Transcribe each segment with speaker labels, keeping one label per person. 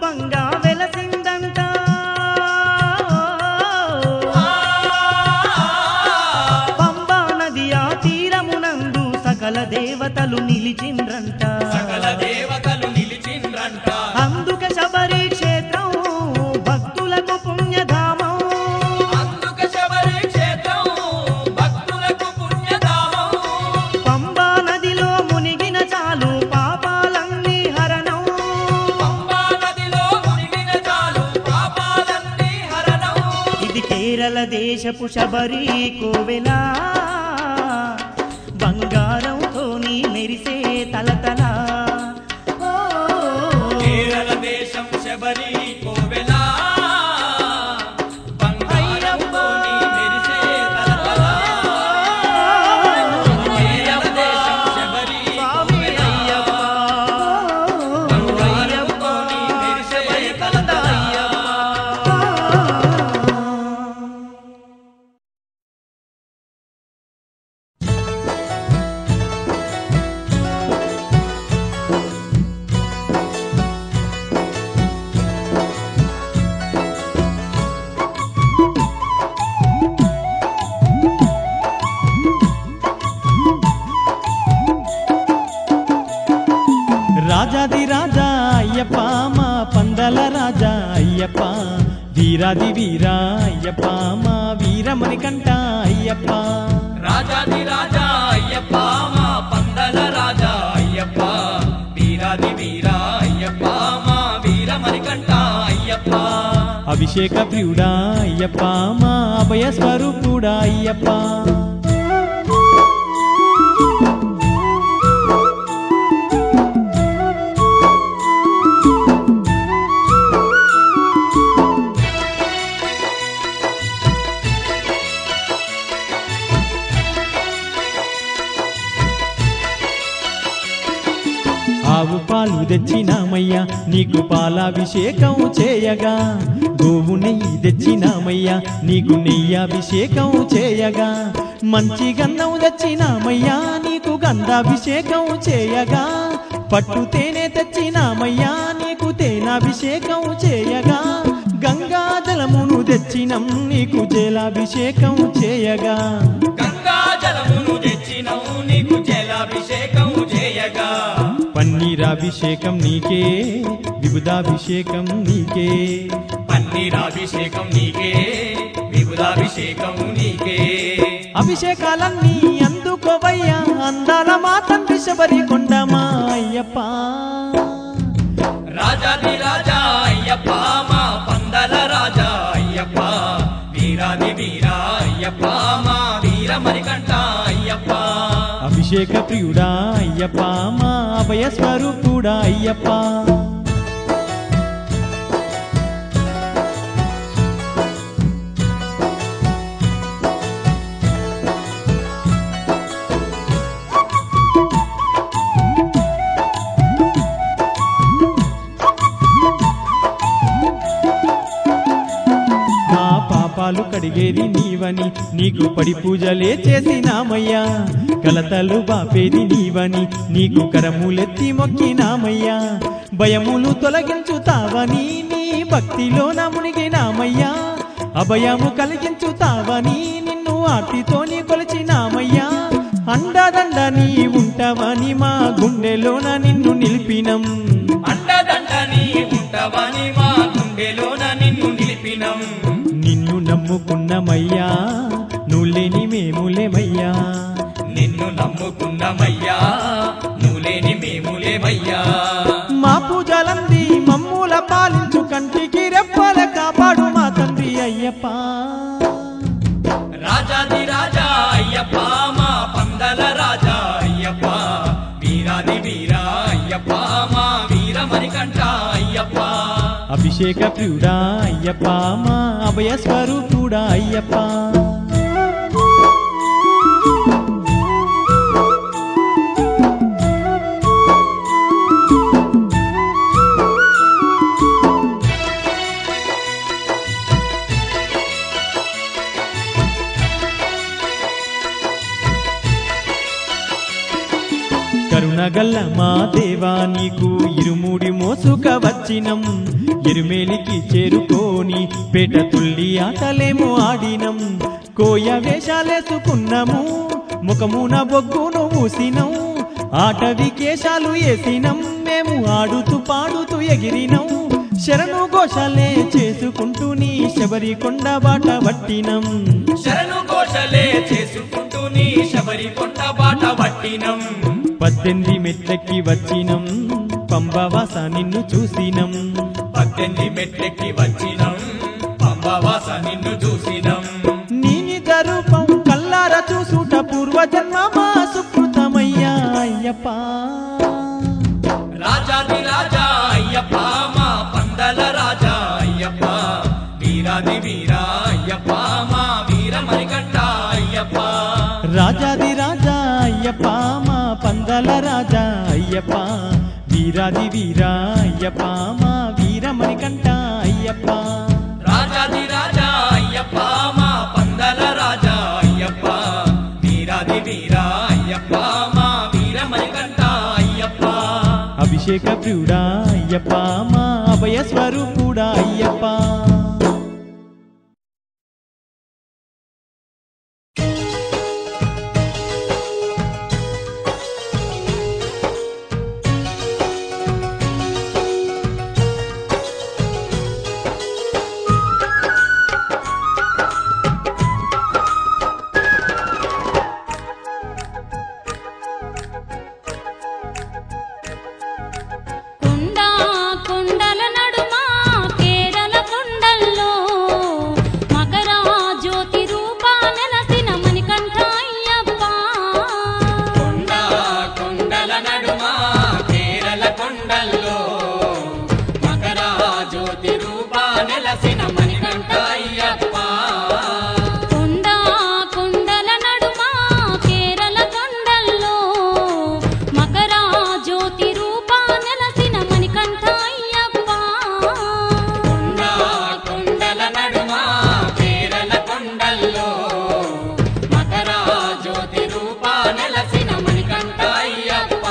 Speaker 1: రూపంగా వెలసిందంట పంబా నది ఆ తీరమునందు సకల దేవతలు నిలిచిండ్రంట
Speaker 2: సకల దేవతలు నిలిచిండ్రంట
Speaker 1: అందుక శబరి క్షేత్రం భక్తులకు పుణ్యధామం
Speaker 2: అందుక శబరి క్షేత్రం భక్తులకు పుణ్యధామం
Speaker 1: పంబా నదిలో మునిగిన చాలు పాపాలన్నీ హరణం
Speaker 2: పంబా నదిలో మునిగిన చాలు పాపాలన్నీ హరణం
Speaker 1: ఇది కేరళ దేశపు శబరి కోవెలా బంగారంతో నీ మెరిసే తలతల ఓ,
Speaker 2: కేరళ దేశం శబరి కోవెల బంగారంతో నీ మెరిసే తలతల. కేరళ దేశం శబరి
Speaker 1: స్వామి
Speaker 2: కోవెల
Speaker 1: అయ్యప్ప.
Speaker 2: బంగారంతో నీ మెరిసే తలతల.
Speaker 3: రాజాది రాజా అయ్యప్ప మా పందల రాజా అయ్యప్ప వీరాది వీరా అయ్యప్ప మా వీరమణి కంట అయ్యప్ప
Speaker 2: రాజాది రాజా అయ్యప్ప మా పందల రాజా అయ్యప్ప వీరాది వీరా అయ్యప్ప మా వీరమణికంఠ అయ్యప్ప
Speaker 3: అభిషేక ప్రియుడా అయ్యప్ప మా అభయ స్వరూపుడా అయ్యప్ప ఆవు పాలు తెచ్చినామయ్యా నీకు పాలాభిషేకం చేయగా గోవు నెయ్యి తెచ్చినామయ్యా నీకు నెయ్యాభిషేకం చేయగా మంచి గంధం తెచ్చినామయ్యా నీకు గంధాభిషేకం చేయగా పట్టు తేనె తెచ్చినామయ్యా నీకు తేనాభిషేకం చేయగా గంగా జలమును తెచ్చినం నీకు జలాభిషేకం చేయగా
Speaker 2: గంగా జలమును తెచ్చినవు నీకు జలాభిషేకం చేయగా
Speaker 3: పన్నీరాభిషేకం నీకే విబుధాభిషేకం నీకే
Speaker 2: పన్నీరాభిషేకం నీకే విబుధాభిషేకం నీకే
Speaker 3: అభిషేకాలన్నీ అందుకోవయ్యా అందాల మా తండ్రి శబరి కొండమా అయ్యప్ప
Speaker 2: రాజాది రాజా అయ్యప్ప మా పందల రాజా అయ్యప్ప వీరాది వీరా అయ్యప్ప మా వీరమణికంఠ అయ్యప్ప
Speaker 3: అభిషేక ప్రియుడా అయ్యప్ప మా అభయ స్వరూపుడా అయ్యప్ప మా పాపాలు కడిగేది నీవని నీకు పడి పూజలే చేసినామయ్యా కలతలు బాపేది నీవని నీకు కరములెత్తి మొక్కినామయ్యా భయములు తొలగించుతావని నీ భక్తిలో మునిగినామయ్యా అభయము కలిగించుతావని నిన్ను ఆర్తితోని కొలిచినామయ్యా అండదండ నీ ఉంటావని మా గుండెలోన నిన్ను నిలిపినం
Speaker 2: అండదండ నీ ఉంటవని మా గుండెలోన నిన్ను నిలిపినం
Speaker 3: నిన్ను నమ్ముకున్నమయ్యా నువ్వులేని మేములేమయ్యా
Speaker 2: నిన్ను నమ్ముకున్నమయ్యా నువ్వులేని మేములేమయ్యా
Speaker 3: మా పూజలంది మమ్ముల పాలించు కంటికి రెప్పల కాపాడు మా తండ్రి అయ్యప్ప
Speaker 2: రాజాది రాజా అయ్యప్ప మా పందల రాజా అయ్యప్ప వీరాది వీరా అయ్యప్ప మా వీరమణికంఠ అయ్యప్ప
Speaker 3: అభిషేక ప్రియుడా అయ్యప్ప మా అభయ స్వరూపుడా అయ్యప్ప గల్ల మా దేవా నీకు ఇరుముడి మోసుక వచ్చినం ఎరుమేలికి చేరుకోని పేట తుల్లి ఆటలేమో ఆడినం కోయ వేషాలేసుకున్నాము ముఖమున బొగ్గును ఊసినం ఆటవి కేశాలు వేసినం మేము ఆడుతూ పాడుతూ ఎగిరినం శరణు ఘోషాలే చేసుకుంటూ నీ శబరి కొండ బాట పట్టినం
Speaker 2: శరణు ఘోషలే చేసుకుంటూ నీ శబరి కొండ బాట పట్టినం
Speaker 3: పద్దెనిమిది మెట్లెక్కి వచ్చినం పంబవాస నిన్ను చూసినం
Speaker 2: పద్దెనిమిది మెట్లెక్కి వచ్చినం పంబవాస నిన్ను చూసినం
Speaker 3: నీ నిజ రూపం కల్లార చూసుట పూర్వజన్మ మా సుకృతమయ్యా అయ్యప్ప
Speaker 2: రాజాది రాజా అయ్యప్ప మా పందల రాజా అయ్యప్ప వీరాది వీరా అయ్యప్ప మా వీర మరిగంట అయ్యప్ప
Speaker 3: రాజాది రాజా అయ్యప్ప మా పందల రాజా అయ్యప్ప వీరాది వీరా అయ్యప్ప మా వీరమణి కంట అయ్యప్ప
Speaker 2: రాజాది రాజా అయ్యప్ప మా పందల రాజా అయ్యప్ప వీరాది వీరా అయ్యప్ప మా వీర మరిగంట అయ్యప్ప
Speaker 3: అభిషేక ప్రియుడా అయ్యప్ప మా అభయ స్వరూపుడా అయ్యప్ప
Speaker 4: కొండ కొండల నడుమ కేరళ కొండల్లో మకర జ్యోతి రూపా నెలసిన మణికంఠ అయ్యప్ప
Speaker 2: కొండ కొండల నడుమ కేరళ కొండల్లో మకర జ్యోతి రూపా నెలసిన మణికంఠ అయ్యప్ప
Speaker 4: కొండ కొండల నడుమ కేరళ కొండల్లో మకర జ్యోతి రూపా నెలసిన మణికంఠ అయ్యప్ప
Speaker 2: కొండ కొండల నడుమ కేరళ కొండల్లో మకర జ్యోతి రూపా నెలసిన మణికంఠ అయ్యప్ప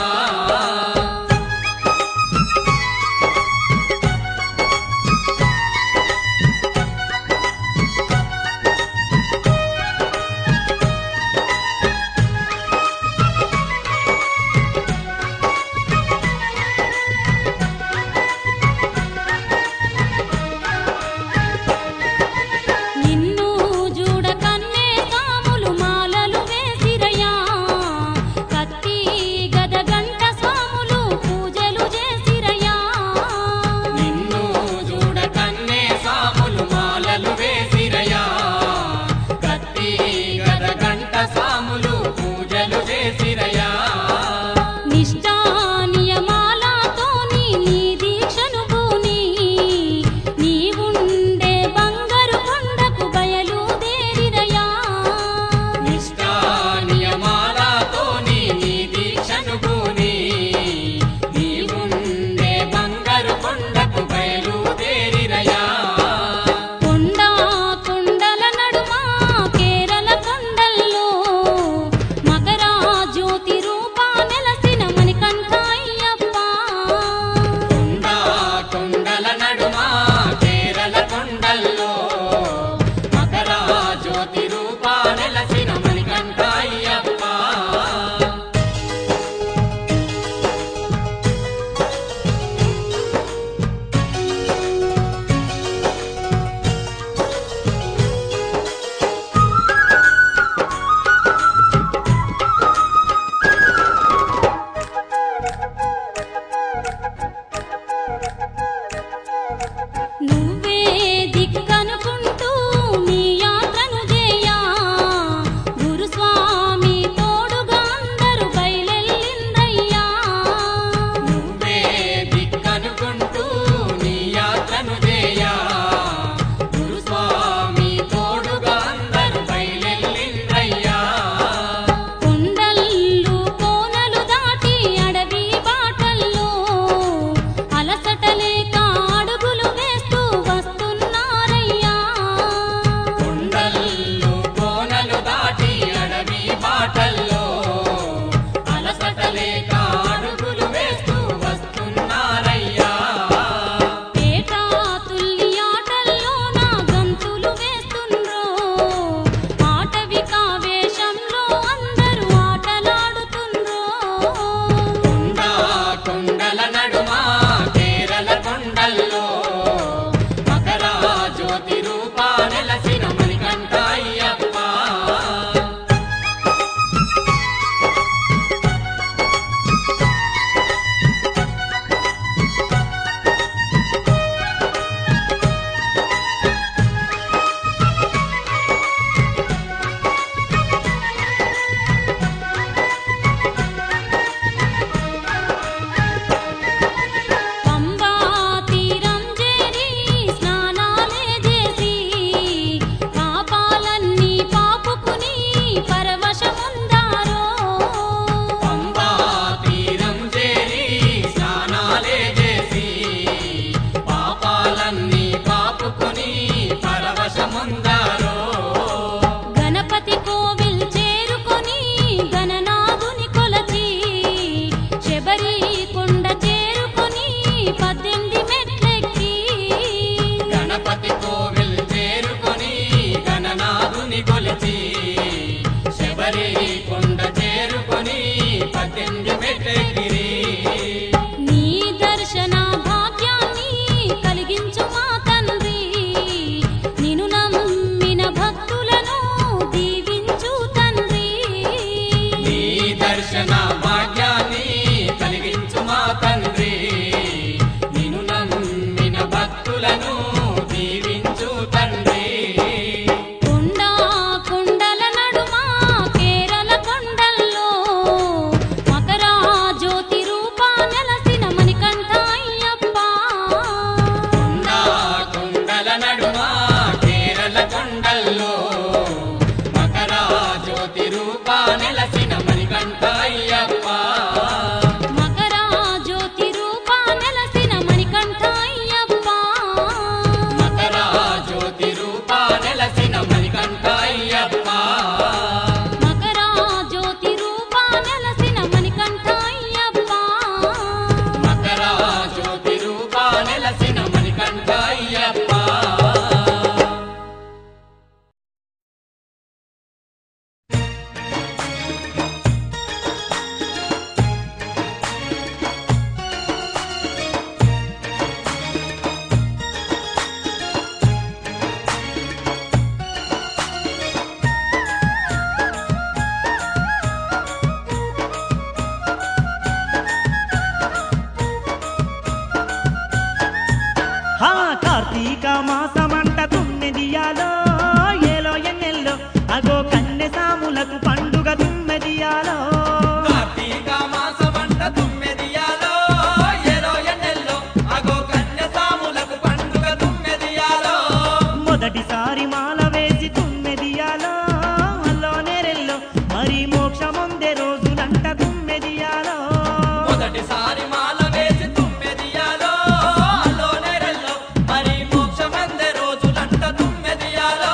Speaker 1: కార్తీక మాసమంట తుమ్మెదియాలో ఏలో ఎన్నెల్లో అగో కన్నె సాములకు పండుగ తుమ్మెదియాలో
Speaker 2: కార్తీక మాసమంట తుమ్మెదియాలో ఏలో ఎన్నెల్లో అగో కన్య సాములకు పండుగ తుమ్మెదియాలో
Speaker 1: మొదటిసారి మాల వేసి తుమ్మెదియాలో అల్లో నేరెల్లో మరి మోక్షమొందే రోజులంట తుమ్మెదియాలో
Speaker 2: మొదటిసారి మాల వేసి తుమ్మెదియాలో అల్లో నేరెల్లో మరి మోక్షమందే రోజులంట తుమ్మెదియాలో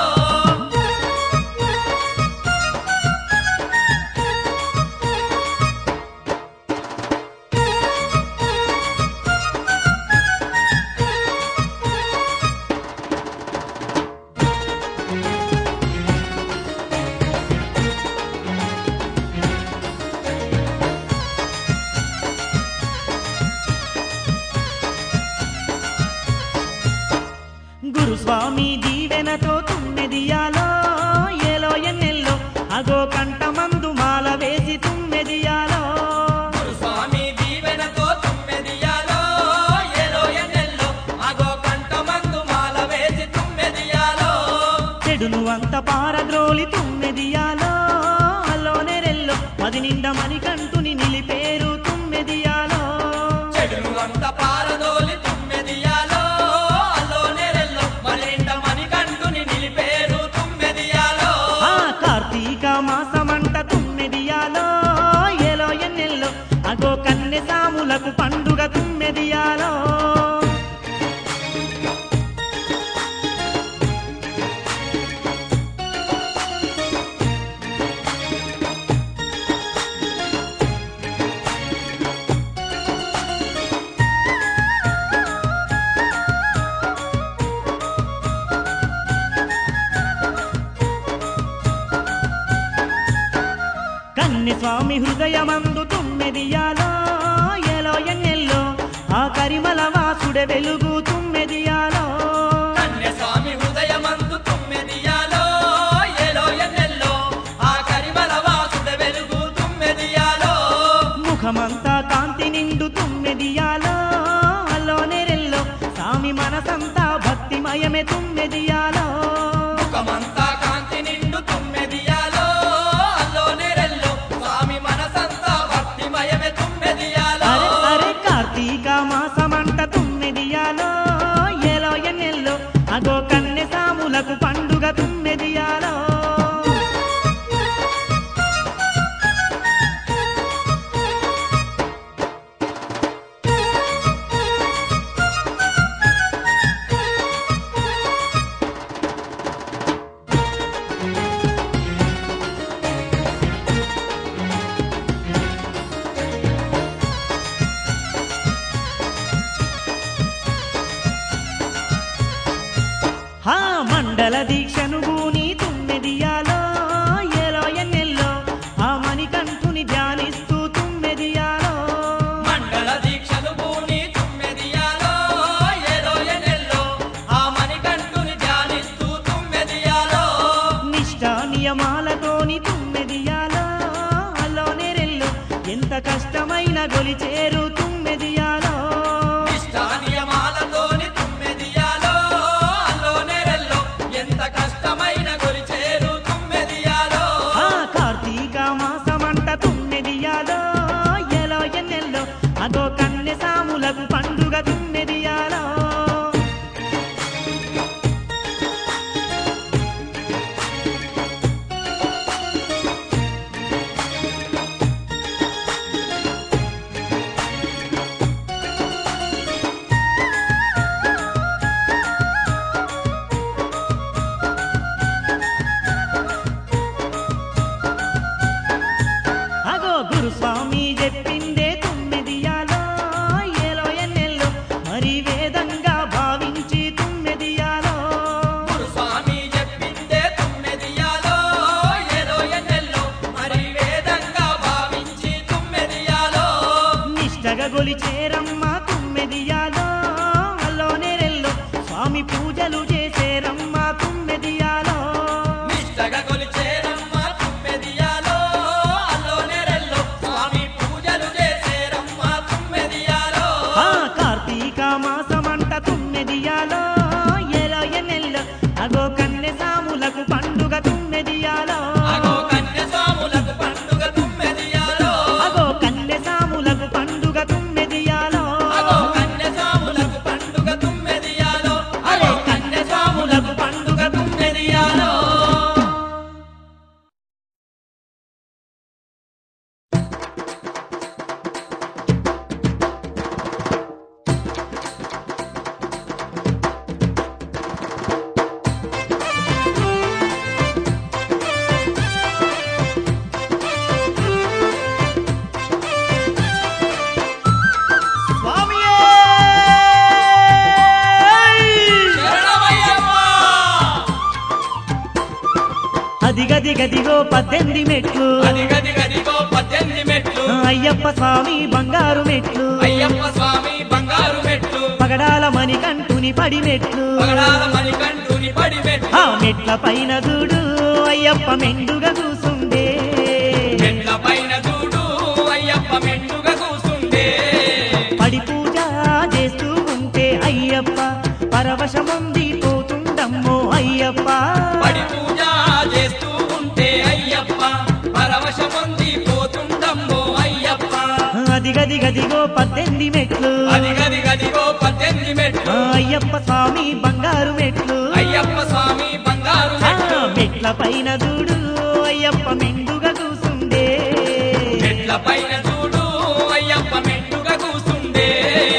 Speaker 1: గురుస్వామి దీవెనతో తుమ్మెదియాలో ఏలో ఎన్నెల్లో అగో కంటమందు మాల వేసి తుమ్మెదియాలో
Speaker 2: స్వామి దీవెనతో తుమ్మెదియాలో ఏలో ఎన్నెల్లో అగో కంటమందు మాల వేసి తుమ్మెదియాలో
Speaker 1: చెడును అంత పారద్రోలి తుమ్మెదియాలో అల్లో నెరెల్లో పది నిండా మణికంఠుని నిలిపేరు తుమ్మెదియాలో
Speaker 2: చెడును అంత పారదోలి తుమ్మెదియాలో అల్లో నెరెల్లో మరింట మణికంఠుని నిలిపేరు తుమ్మెదియాలో
Speaker 1: ఆ కార్తీక మాసమంట తుమ్మెదియాలో ఏలో ఎన్నెల్లో అగో కన్నె సాములకు పండుగ తుమ్మెదియాలో కన్నె స్వామి హృదయమందు తుమ్మెదియాలో ఏలో ఎన్నెల్లో ఆ కరిమల వాసుడ వెలుగు తుమ్మెదియాలో
Speaker 2: కన్య స్వామి హృదయమందు తుమ్మెదియాలో ఏలో ఎన్నెల్లో ఆ కరిమల వాసుడ వెలుగు తుమ్మెదియాలో
Speaker 1: ముఖమంతా కాంతి నిండు తుమ్మెదియాలో అల్లో నెరెల్లో స్వామి మనసంతా భక్తిమయమే తుమ్మెదియాలో
Speaker 2: ముఖమంతా కాంతి నిండు తుమ్మెదియాలో అల్లో నెరెల్లో స్వామి మనసంతా భక్తిమయమే తుమ్మెదియాలో
Speaker 1: అరే అరే కార్తీక మాసమంట తుమ్మెదియాలో ఏలో ఎన్నెల్లో అగో కన్నె సాములకు పండుగ తుమ్మెదియాలో హా మండల దీక్షను గూని తుమ్మెదియాలో ఏలో ఎన్నెల్లో ఆ మణికంఠుని ధ్యానిస్తూ తుమ్మెదియాలో
Speaker 2: మండల దీక్షలు పూని తుమ్మెదియాలో ఏదో ఎన్నెల్లో ఆ మణికంఠుని ధ్యానిస్తూ తుమ్మెదియాలో
Speaker 1: నిష్ఠ నియమాలతోని తుమ్మెదియాలో అల్లో నెరెల్లో ఎంత కష్టమైన గొలిచేరు తుమ్మెదియాలో
Speaker 2: నియమాలతోని తుమ్మెదియాలో అల్లో నెరల్లో ఎంత కష్టమైన గొలిచేరు తుమ్మెదియాలో
Speaker 1: ఆ కార్తీక మాసమంట తుమ్మెదియాలో ఎలో ఎన్నెల్లో అదో కన్నె సాములకు పండుగ తుమ్మెదియాలో అగో గురుస్వామి చెప్పిందే తుమ్మెదియాలో ఏలో ఎన్నెల్లో మరి వేదంగా భావించి తుమ్మెదియాలో
Speaker 2: స్వామి చెప్పిందే తుమ్మెదియాలో ఏదో ఎన్నెల్లో మరి వేదంగా భావించి తుమ్మెదియాలో
Speaker 1: నిష్టగా గొలిచేరమ్మ తుమ్మెదియాలో అల్లో నెరెల్లో స్వామి పూజలు చేసేరమ్మ తుమ్మెదియాలో
Speaker 2: నిష్టగా కొలిచేరమ్మ తుమ్మెదియాలో అల్లో నెరల్లో స్వామి పూజలు చేసేరమ్మ తుమ్మెదియాలో
Speaker 1: ఆ కార్తీక మాసమంట తుమ్మెదియాలో అది గది గదిగో పద్దెనిమిది మెట్లు
Speaker 2: అది గది గదిగో పద్దెనిమిది మెట్లు
Speaker 1: అయ్యప్ప స్వామి బంగారు మెట్లు
Speaker 2: అయ్యప్ప స్వామి బంగారు మెట్లు
Speaker 1: పగడాల మణికంఠుని పడి మెట్లు
Speaker 2: పగడాల మణికంఠుని పడి మెట్లు
Speaker 1: ఆ మెట్ల పైన చూడు అయ్యప్ప మెండుగా కూసుండే
Speaker 2: మెట్ల పైన చూడు అయ్యప్ప మెండుగా కూసుండే
Speaker 1: పడి పూజ చేస్తూ ఉంటే అయ్యప్ప పరవశముంది పోతుండమ్మో అయ్యప్ప
Speaker 2: పడి పూజ చేస్తూ ఉంటే అయ్యప్ప పరవశమొంది పోతుండమ్మో అయ్యప్ప
Speaker 1: అది గది గదిగో పద్దెనిమిది మెట్లు
Speaker 2: అది గది గదిగో పద్దెనిమిది మెట్లు
Speaker 1: ఆ అయ్యప్ప స్వామి బంగారు మెట్లు
Speaker 2: అయ్యప్ప స్వామి బంగారు
Speaker 1: ఆ
Speaker 2: మెట్లు
Speaker 1: మెట్ల పైన చూడు అయ్యప్ప మెండుగా కూసుండే
Speaker 2: మెట్ల పైన చూడు అయ్యప్ప మెండుగా కూసుండే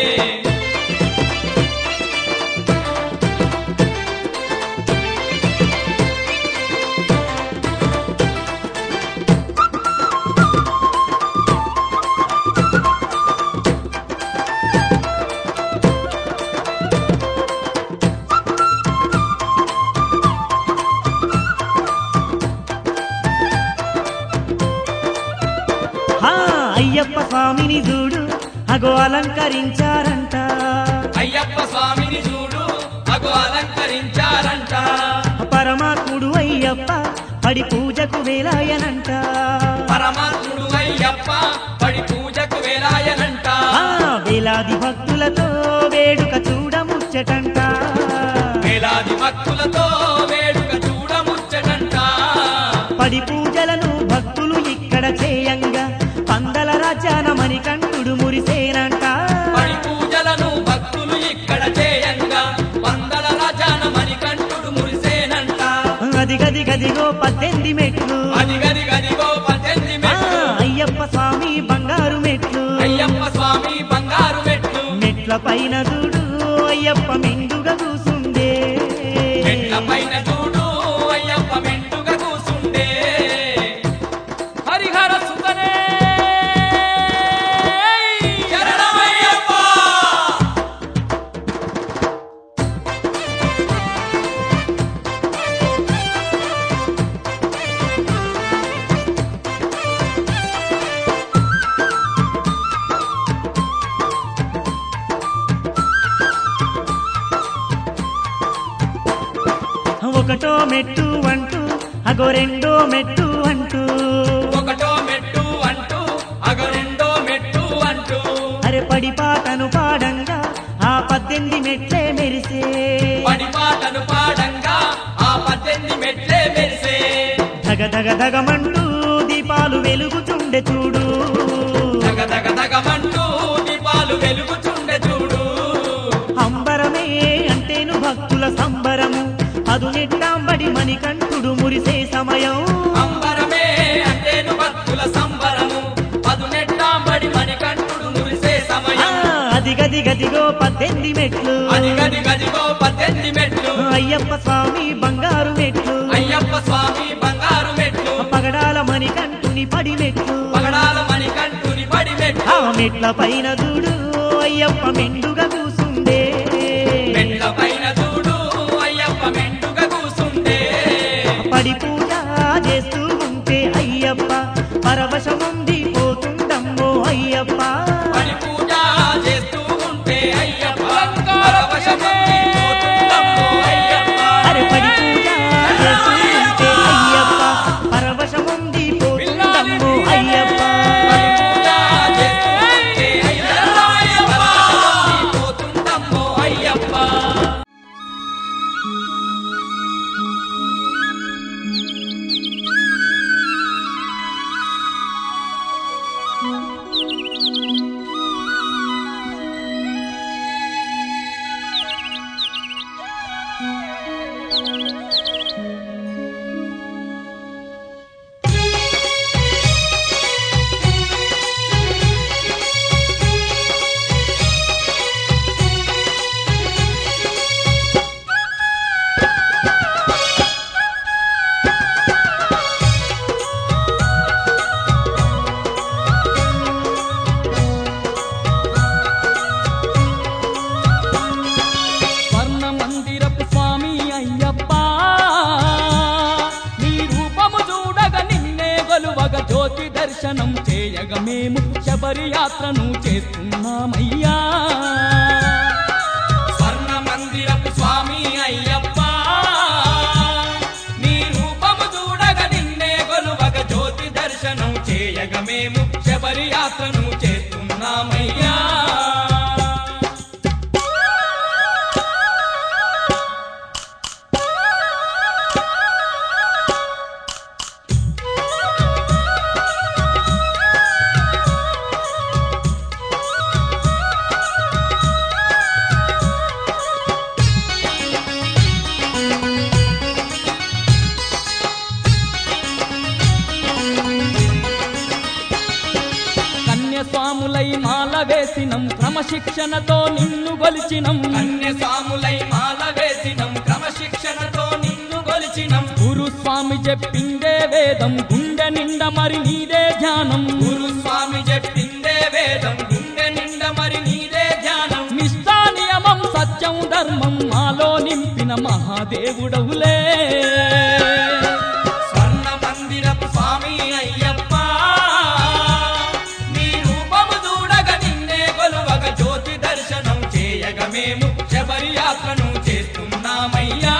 Speaker 1: ఆ అయ్యప్ప స్వామిని చూడు అగో అలంకరించారంట
Speaker 2: అయ్యప్ప స్వామిని చూడు అగు అలంకరించారంట
Speaker 1: పరమాత్ముడు అయ్యప్ప పడి పూజకు వేలాయనంట
Speaker 2: పరమాత్ముడు అయ్యప్ప పడి పూజకు వేలాయనంట
Speaker 1: ఆ వేలాది భక్తులతో వేడుక చూడముచ్చటంట
Speaker 2: వేలాది భక్తులతో వేడుక చూడముచ్చటంట
Speaker 1: పడి పూజలను భక్తులు ఇక్కడ చేయంగా పందల రాజాన మణికంఠుడు మురిసేనంట
Speaker 2: పడి పూజలను భక్తులు ఇక్కడ చేయంగా వందల రాజాన మణికంఠుడు మురిసేనంట
Speaker 1: అది గది గదిగో పద్దెనిమిది మెట్లు
Speaker 2: అది గది గదిగో పద్దెనిమిది
Speaker 1: ఆ,
Speaker 2: మెట్లు
Speaker 1: అయ్యప్ప స్వామి బంగారు మెట్లు
Speaker 2: అయ్యప్ప స్వామి బంగారు మెట్లు
Speaker 1: మెట్ల పైన చూడు అయ్యప్ప మెండుగా కూసుండే
Speaker 2: మెట్ల పైన చూడు అయ్యప్ప మెండుగా కూసుండే హరిహర సుతనే శరణమయ్యప్ప
Speaker 1: ఒకటో మెట్టు అంటూ అగో రెండో మెట్టు అంటూ
Speaker 2: ఒకటో మెట్టు అంటూ అగ రెండో మెట్టు అంటూ
Speaker 1: అరే పడి పాటను పాడంగా ఆ పద్దెనిమిది మెట్లే మెరిసే
Speaker 2: పడి పాటను పాడంగా ఆ పద్దెనిమిది మెట్లే మెరిసే
Speaker 1: ధగ ధగ ధగమంటూ దీపాలు వెలుగుతుండే చూడు
Speaker 2: దగ దగ దగమంటూ దీపాలు వెలుగుచుండె చూడు
Speaker 1: అంబరమే అంటేను భక్తుల సంబరము అదు నెట్టాంబడి మణికంఠుడు మురిసే సమయం
Speaker 2: అంబరమే అంటేను భక్తుల సంబరము పదునెట్టాంబడి మణికంఠుడు మురిసే
Speaker 1: ఆ,
Speaker 2: సమయం
Speaker 1: అది గది గదిగో పద్దెనిమిది మెట్లు
Speaker 2: అది గది గదిగో పద్దెనిమిది మెట్లు
Speaker 1: అయ్యప్ప స్వామి బంగారు మెట్లు
Speaker 2: అయ్యప్ప స్వామి బంగారు మెట్లు
Speaker 1: పగడాల మణికంఠుని పడి మెట్లు
Speaker 2: పగడాల మణికంఠుని పడి మెట్లు
Speaker 1: ఆ మెట్ల పైన చూడు అయ్యప్ప మెండుగా కూసుండే
Speaker 2: మెట్ల పైన చూడు అయ్యప్ప మెండుగా కూసుండే
Speaker 1: పడి పూజ చేస్తూ ఉంటే అయ్యప్ప పరవశముంది పోతుండమ్మో అయ్యప్ప
Speaker 2: పడి పూజ చేస్తూ ఉంటే అయ్యప్ప పరవశముంది పోతుందమ్మో అయ్యప్ప
Speaker 1: అరే పడి పూజ చేస్తూ ఉంటే అయ్యప్ప పరవశముంది పోతుండమ్మో అయ్యప్ప
Speaker 2: పడి పూజ చేస్తూ ఉంటే అయ్యప్ప పరవశముంది పోతుందమ్మో
Speaker 5: దర్శనం చేయగ మేము శబరి యాత్రను చేస్తున్నామయ్యా
Speaker 2: స్వర్ణ మందిరపు స్వామి అయ్యప్ప నీ రూపము చూడగ నిన్నే గొలువగ జ్యోతి దర్శనం చేయగ మేము శబరి యాత్రను చేస్తున్నామయ్యా
Speaker 5: కన్యస్వాములై మాల వేసినం క్రమశిక్షణతో నిన్ను గొలిచినం
Speaker 2: కన్యసాములై మాల వేసినం క్రమశిక్షణతో నిన్ను గొలిచినం
Speaker 5: గురుస్వామి చెప్పిందే వేదం గుండె నిండ మరి నీదే ధ్యానం
Speaker 2: గురుస్వామి చెప్పిందే వేదం గుండె నిండ మరి నీదే ధ్యానం
Speaker 5: నిష్టా నియమం సత్యం ధర్మం మాలో నింపిన మహాదేవుడవులే
Speaker 2: స్వర్ణ మందిరపు స్వామి అయ్యప్ప నీ రూపము చూడగ నిన్నే కొలువగ జ్యోతి దర్శనం చేయగ మేము శబరి యాత్రను చేస్తున్నామయ్యా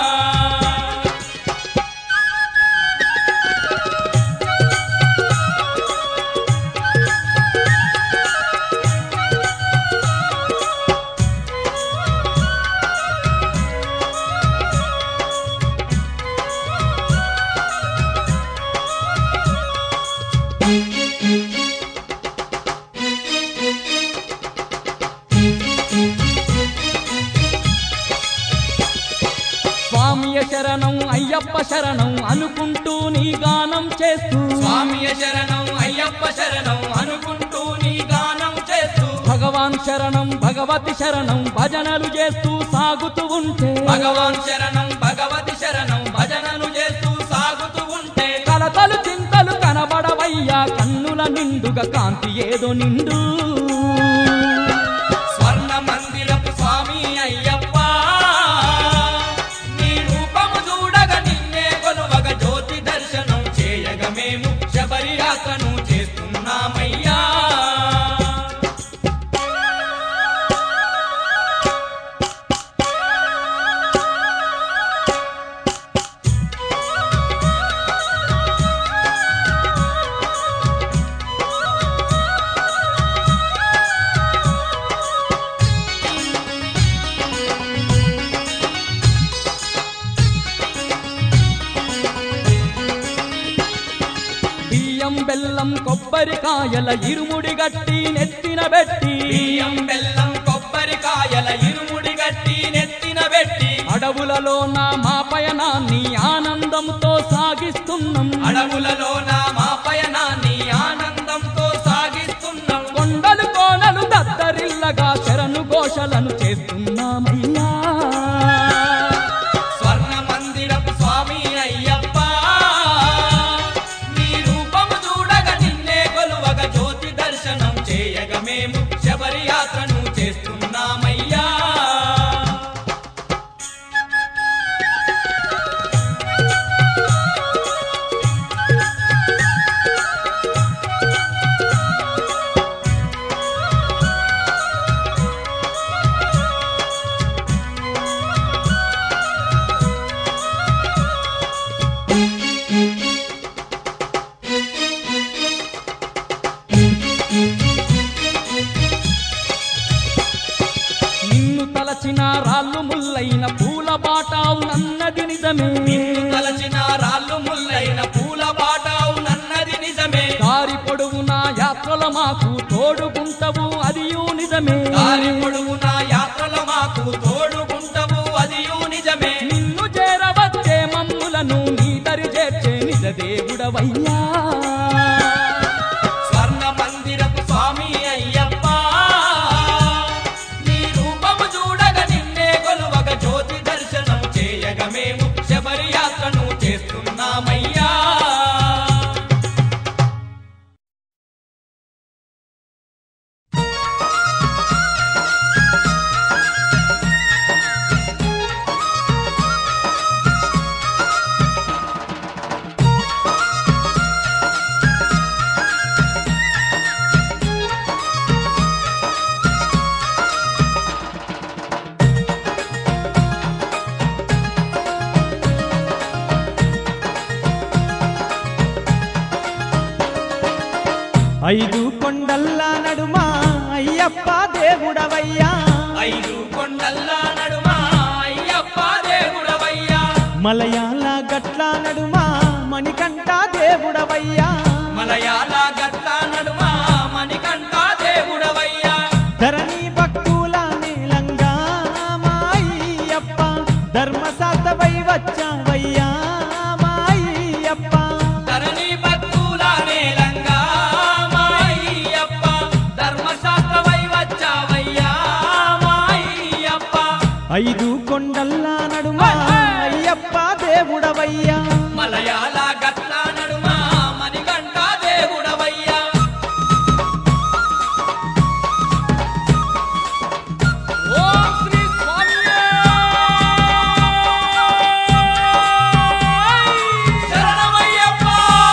Speaker 5: స్వామియ శరణం అయ్యప్ప శరణం అనుకుంటూ నీ గానం చేస్తూ
Speaker 2: స్వామియ శరణం అయ్యప్ప శరణం అనుకుంటూ నీ గానం చేస్తూ
Speaker 5: భగవాన్ శరణం భగవతి శరణం భజనలు చేస్తూ సాగుతూ ఉంటే
Speaker 2: భగవాన్ శరణం భగవతి శరణం భజనలు చేస్తూ సాగుతూ ఉంటే
Speaker 5: కలతలు చింతలు కనబడవయ్యా కన్నుల నిండుగా కాంతి ఏదో నిండు
Speaker 2: స్వర్ణ మందిరపు స్వామి అయ్యప్ప నీ రూపము చూడగ నిన్నే కొలువగ జ్యోతి దర్శనం చేయగ మేము శబరి యాత్రను చేస్తున్నామయ్యా
Speaker 5: బియ్యం బెల్లం కొబ్బరికాయల ఇరుముడి గట్టి నెత్తిన పెట్టి
Speaker 2: బియ్యం బెల్లం కొబ్బరికాయల ఇరుముడి గట్టి నెత్తిన పెట్టి
Speaker 5: అడవులలో నా మా పయనాన్ని ఆనందంతో సాగిస్తున్నాం
Speaker 2: అడవులలో నా మా పయనాన్ని ఆనందంతో సాగిస్తున్నాం
Speaker 5: కొండలు కోనలు దద్దరిల్లగా శరణు ఘోషలను చేస్తున్నామయ్యా
Speaker 2: స్వర్ణ మందిరపు స్వామి అయ్యప్ప నీ రూపము చూడగ నిన్నే కొలువగ జ్యోతి దర్శనం చేయగ మేము శబరి యాత్రను చేస్తున్నామయ్యా
Speaker 5: నిన్ను తలచిన రాళ్ళు ముల్లైన పూల బాటావు నన్నది నిజమే
Speaker 2: నిన్ను తలచిన రాళ్ళు ముల్లైన పూల బాటావు నన్నది నిజమే
Speaker 5: దారి పొడవునా యాత్రల మాకు తోడుకుంటవు అదియూ నిజమే
Speaker 2: దారి పొడుగున యాత్రలో మాకు తోడుకుంటవు అదియు నిజమే
Speaker 5: నిన్ను చేరవచ్చే మమ్ములను నీ దరి చేర్చే నిజ దేవుడవయ్యా
Speaker 2: స్వర్ణ మందిరపు స్వామి అయ్యప్ప నీ రూపము చూడగ నిన్నే కొలువగ జ్యోతి దర్శనం చేయగ మేము శబరి యాత్రను చేస్తున్నామయ్యా
Speaker 6: ఆ
Speaker 3: ఐదు కొండల్లా నడుమా అయ్యప్ప దేవుడవయ్యా
Speaker 2: ఐదు కొండల్లా నడుమా అయ్యప్ప దేవుడవయ్యా
Speaker 3: మలయాళ గట్ల నడుమా మణికంఠ దేవుడవయ్యా
Speaker 2: మలయాళ గట్ల నడుమా మణికంఠ దేవుడవయ్యా
Speaker 3: ధరణి భక్తుల నీలంగా మా అయ్యప్ప ధర్మశాస్త్రవై వచ్చావయ్యా మా అయ్యప్ప
Speaker 2: ధరణి భక్తుల నేలంగా మా అయ్యప్ప ధర్మశాస్త్రమై వచ్చావయ్యా మా అయ్యప్ప
Speaker 3: ఐదు కొండల్లా నడుమా అయ్యప్ప దేవుడవయ్యా
Speaker 2: మలయాళ గట్ల నడుమా మణికంఠ దేవుడవయ్యా ఓం శ్రీ స్వామియే శరణమయ్యప్ప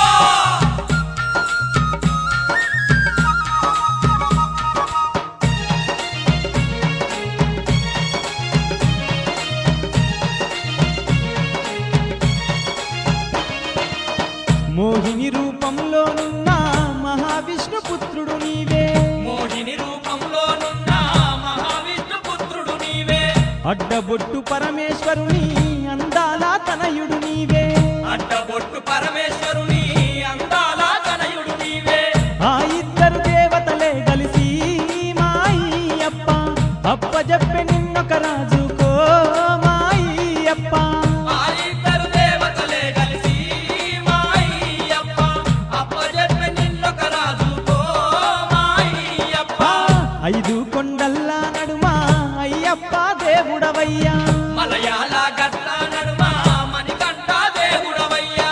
Speaker 3: మోహిని రూపంలోనున్న మహావిష్ణు పుత్రుడు నీవే
Speaker 2: మోహిని రూపంలోనున్న మహావిష్ణు పుత్రుడు నీవే
Speaker 3: అడ్డబొట్టు పరమేశ్వరుని అందాల తనయుడు నీవే
Speaker 2: అడ్డబొట్టు పరమేశ్వరుని అందాల తనయుడు నీవే
Speaker 3: ఆ ఇద్దరు దేవతలే కలిసి మా అయ్యప్ప అప్పజెప్పి నిన్నొక రాజుకో మా అయ్యప్ప
Speaker 2: ఆ ఇద్దరు దేవతలే కలిసి మా అయ్యప్ప అప్పజెప్పి నిన్నొక రాజుకో మా అయ్యప్ప
Speaker 3: ఐదు కొండల్లా నడుమా అయ్యప్ప దేవుడవయ్యా
Speaker 2: మలయాళ గట్ల నడుమ మణికంఠ దేవుడవయ్యా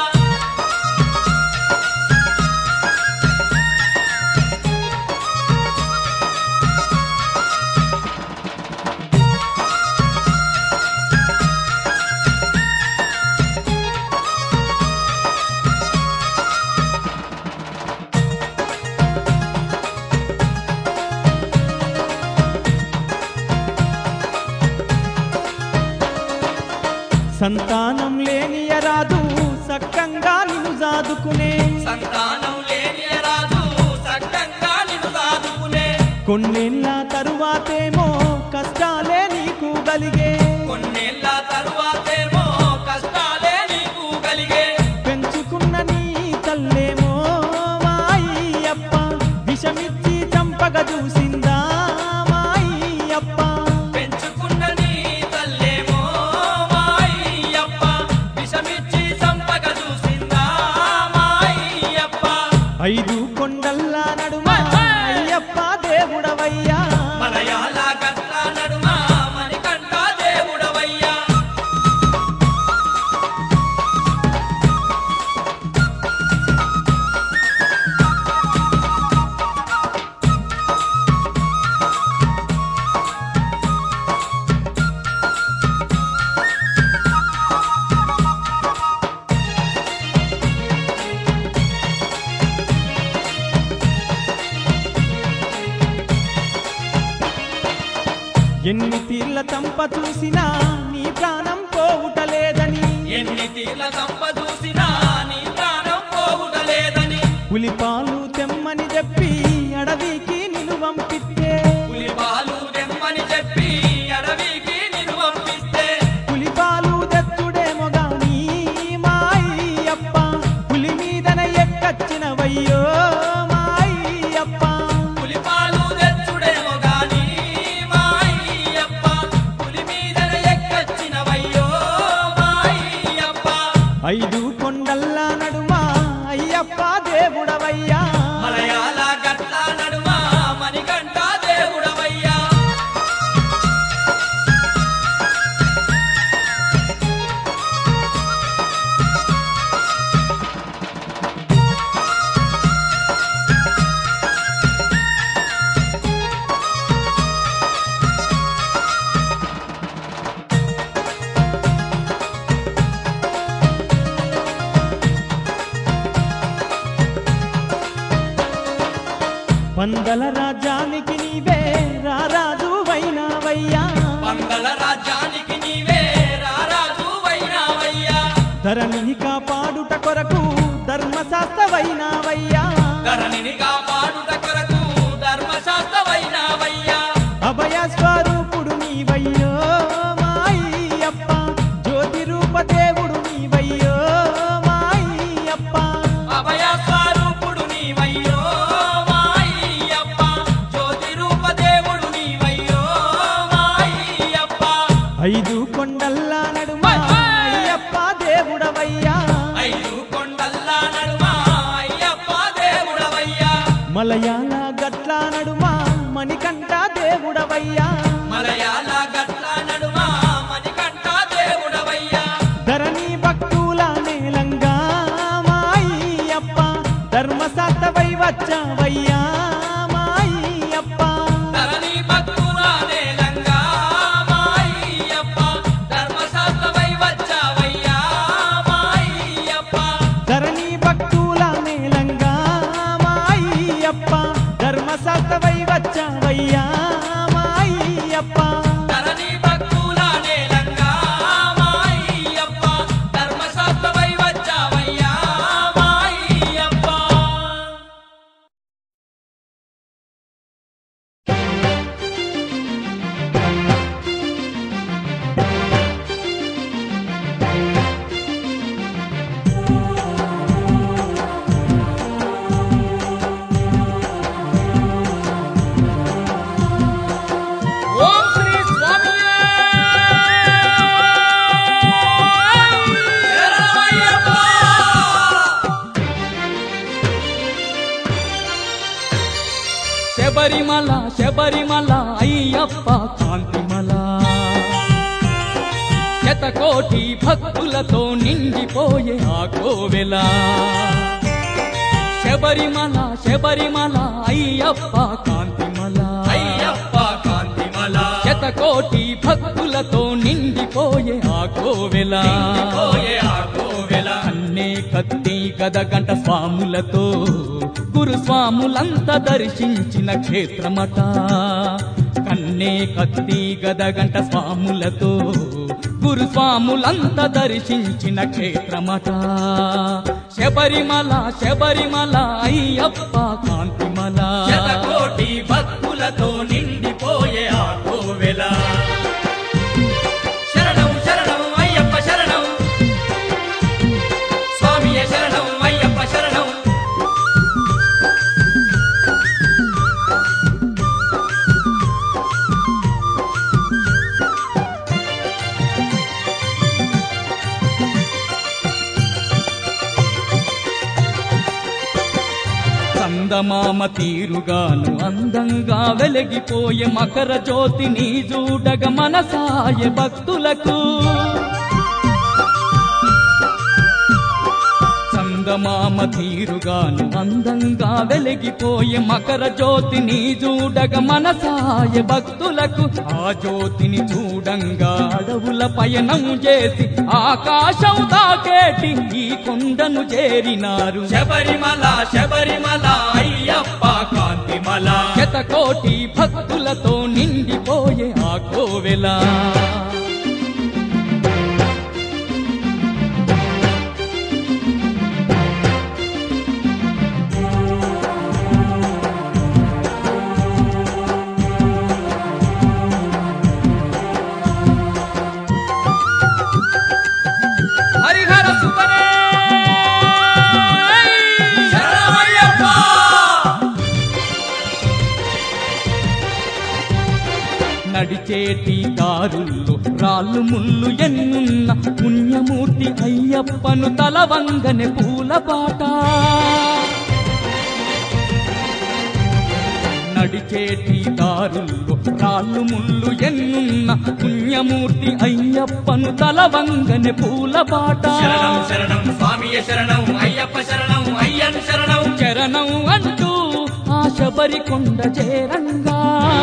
Speaker 3: సంతానం లేనియరాదు సక్కంగా నిన్ను జాదుకునే
Speaker 2: సంతానం లేని రాజు సక్కంగా నిన్ను సాదుకునే
Speaker 3: కొన్నేళ్ళ తరువాతేమో కష్టాలే నీకు కలిగే
Speaker 2: కొన్నేళ్ల తరువాతేమో కష్టాలే నీకు కలిగే
Speaker 3: పెంచుకున్న నీ తల్లేమో మా అయ్యప్ప విషమిచ్చి చంపగ చూసిందా మా అయ్యప్ప
Speaker 2: పెంచుకున్న నీ తల్లేమో మా అయ్యప్ప విషమిచ్చి చంపక చూసిందా మా అయ్యప్ప
Speaker 3: ఐదు కొండల్లా నడుమ అయ్యప్ప దేవుడవయ్యా
Speaker 2: మలయాళ గట్ల నడుమ మణికంఠ దేవుడవయ్యా
Speaker 3: ఎన్ని తీర్ల తంప చూసినా నీ ప్రాణం పోవుటలేదని
Speaker 2: ఎన్ని తీర్ల సంప చూసినా నీ ప్రాణం పోవుటలేదని
Speaker 3: పులిపాలు తెమ్మని చెప్పి అడవికి నిన్ను పంపిస్తే
Speaker 2: పులిపాలు దెమ్మని చెప్పి అడవికి నిన్ను పంపిస్తే
Speaker 3: పులిపాలు తెచ్చుడేమో గాని మా అయ్యప్ప పులి మీదన ఎక్కచ్చినవయ్యో మా అయ్యప్ప
Speaker 2: పులిపాలు తెచ్చుడేమో గాని మా అయ్యప్ప పులి మీదన ఎక్కచ్చినవయ్యో మా అయ్యప్ప
Speaker 3: ఐదు కొండల్లా నడుమా అయ్యప్ప దేవుడవయ్యా
Speaker 2: మలయాళ గట్ల నడుమ మణికంఠ దేవుడవయ్యా
Speaker 3: పందల రాజ్యానికి నీవే రారాజు వైనావయ్యా
Speaker 2: పందల రాజ్యానికి నీవే రారాజు వైనావయ్యా
Speaker 3: ధరణిని కాపాడుట కొరకు ధర్మశాస్త్ర వైనావయ్యా
Speaker 2: ధరణిని కాపాడు
Speaker 3: కొండల్లా నడుమా అయ్యప్ప దేవుడవయ్యా
Speaker 2: ఐదు కొండల్లా నడుమా అయ్యప్ప దేవుడవయ్యా
Speaker 3: మలయాళ గట్ల నడుమా మణికంఠ దేవుడవయ్యా
Speaker 2: మలయాళ గట్ల నడుమా మణికంఠ దేవుడవయ్యా
Speaker 3: ధరణి భక్తుల నేలంగా మా అయ్యప్ప ధర్మశాస్త్రవై వచ్చావయ్యా మా అయ్యప్ప
Speaker 2: ధరణి భక్తుల నేలంగా మా అయ్యప్ప ధర్మశాస్త్రమై వచ్చావయ్యా మా అయ్యప్ప
Speaker 3: ధరణి భక్తుల నేలంగా మా అయ్యప్ప ధర్మశాస్త్రవై వచ్చావయ్యా మా అయ్యప్ప
Speaker 2: ధరణి భక్తుల నేలంగా మా అయ్యప్ప ధర్మశాస్త్రమై వచ్చావయ్యా మా అయ్యప్ప ఓం శ్రీ స్వామి
Speaker 5: శబరిమల శబరిమల అయ్యప్ప కాంతిమల శతకోటి భక్తులతో నిండిపోయే ఆ కోవెల శబరిమల శబరిమల అయ్యప్ప కాంతిమల
Speaker 2: అయ్యప్ప కాంతిమల
Speaker 5: శతకోటి భక్తులతో నిండిపోయే ఆ కోవెల
Speaker 2: పోయే ఆ కోవెల
Speaker 5: అన్నే కత్తి గదగంట స్వాములతో గురుస్వాములంతా దర్శించిన క్షేత్రమట కన్నే కత్తి గదగంట స్వాములతో గురుస్వాములంతా దర్శించిన క్షేత్రమట శబరిమల శబరిమల అయ్యప్ప కాంతిమల
Speaker 2: శతకోటి భక్తులతో నిండిపోయే ఆ కోవెల శరణం శరణం అయ్యప్ప శరణం స్వామియ శరణం అయ్యప్ప శరణం
Speaker 5: చందమామ తీరుగాను అందంగా వెలిగిపోయే మకర జ్యోతిని చూడగ మనసాయ భక్తులకు చందమామ తీరుగాను అందంగా వెలిగిపోయే మకర జ్యోతిని చూడగ మనసాయ భక్తులకు ఆ జ్యోతిని చూడంగా అడవుల పయనం చేసి ఆకాశం దాకేటి ఈ కొండను చేరినారు
Speaker 2: శబరిమల శబరిమల అయ్యప్ప కాంతిమల
Speaker 5: శతకోటి భక్తులతో నిండిపోయే ఆ కోవెల హరిహర సుతనే
Speaker 2: శరణం అయ్యప్ప
Speaker 5: నడిచేటి దారుల్లో రాళ్ళు ముళ్ళు ఎన్నున్న పుణ్యమూర్తి అయ్యప్పను తలవంగనే పూలపాట నడిచేటి దారుల్లో రాళ్ళు ముళ్ళు ఎన్నున్న పుణ్యమూర్తి అయ్యప్పను తలవంగనే పూలపాట
Speaker 2: శరణం శరణం స్వామియ శరణం అయ్యప్ప శరణం అయ్యన్ శరణం
Speaker 5: చరణం అంటూ ఆ శబరి కొండ చేరంగా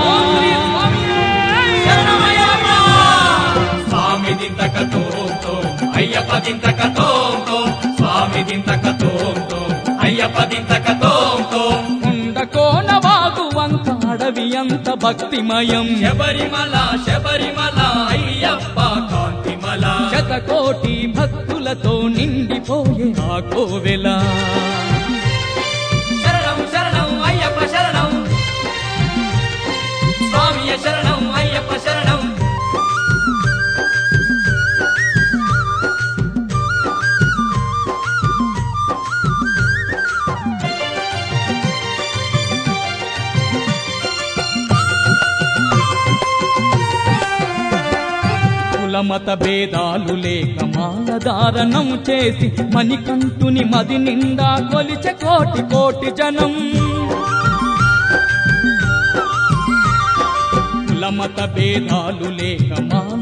Speaker 2: శరణం అయ్యప్ప స్వామి దింతక తోంతో అయ్యప్ప దింతక తోంతో స్వామి దింతక తోంతో అయ్యప్ప దింతక తోంతో
Speaker 5: కొండ కోన వాగు వంక అడవి అంత భక్తిమయం
Speaker 2: శబరిమల శబరిమల అయ్యప్ప కాంతిమల
Speaker 5: శతకోటి భక్తులతో నిండిపోయే ఆ కోవెల
Speaker 2: శరణం శరణం అయ్యప్ప శరణం స్వామియ శరణం అయ్యప్ప శరణం
Speaker 5: కులమత భేదాలు లేక మాలధారణం చేసి మణికంఠుని మది నిండా కొలిచె కోటి కోటి జనం కులమత భేదాలు లేక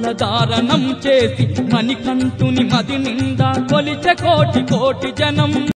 Speaker 5: మాలధారణం చేసి మణికంఠుని మది నిండా కొలిచె కోటి కోటి జనం